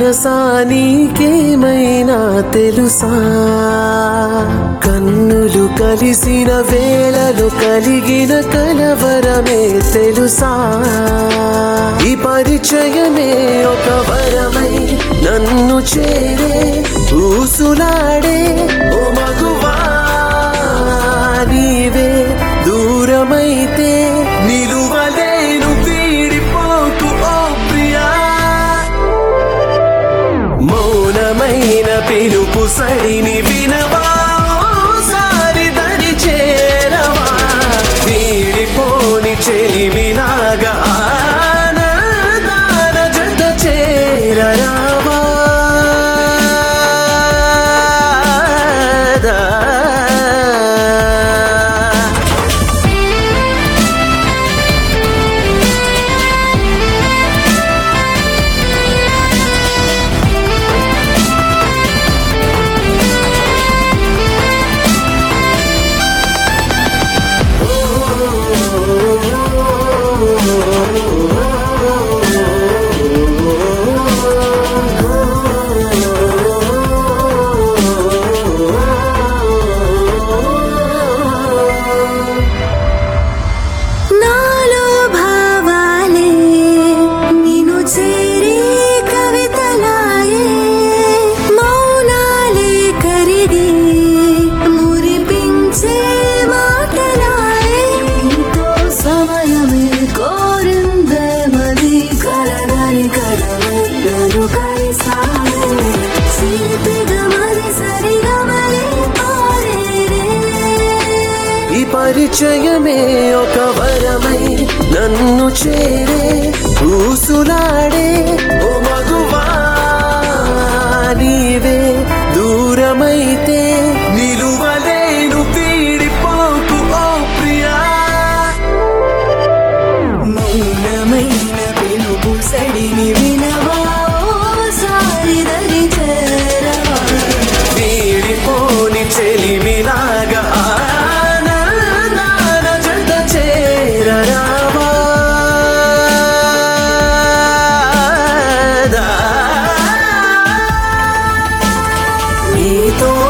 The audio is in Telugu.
మనసా నీకేమైనా తెలుసా కన్నులు కలిసిన వేళలో కలిగిన కలవరమే తెలుసా ఈ పరిచయమే ఒక వరమై నన్ను చేరే ఊసులాడే ఓ మగువా నీవే దూరమైతే నిలువలేను వీడిపోకు ఓ ప్రియా మౌనమైన పిలుపు సడిని వినవా ఓసారి దరి చేరవా వీడిపోని చెలిమిలాగా ఆనందాల జత చేరరావా నాలో భావాలే నిను చేరి కవితలాయే మౌనాలే కరిగి మురిపించే మాటలాయే ఎంతో సమయమే కోరిందే మది కలగని కలవెల్లరు కలిసాడే చిలిపిగా మరి సరిగా మరి పారేరే ఈ పరిచయమే ఒక వరమై నన్ను చేరే ఊసులాడే ఓ మగువా నీవే దూరమైతే నిలువలేను వీడిపోకు ఓ ప్రియా మౌనమైన పిలుపు సడిని వినవా ఓసారి దరి చేరవా వీడిపోని చెలిమిలాగా ఆనందాల జత చేరరావా నీతో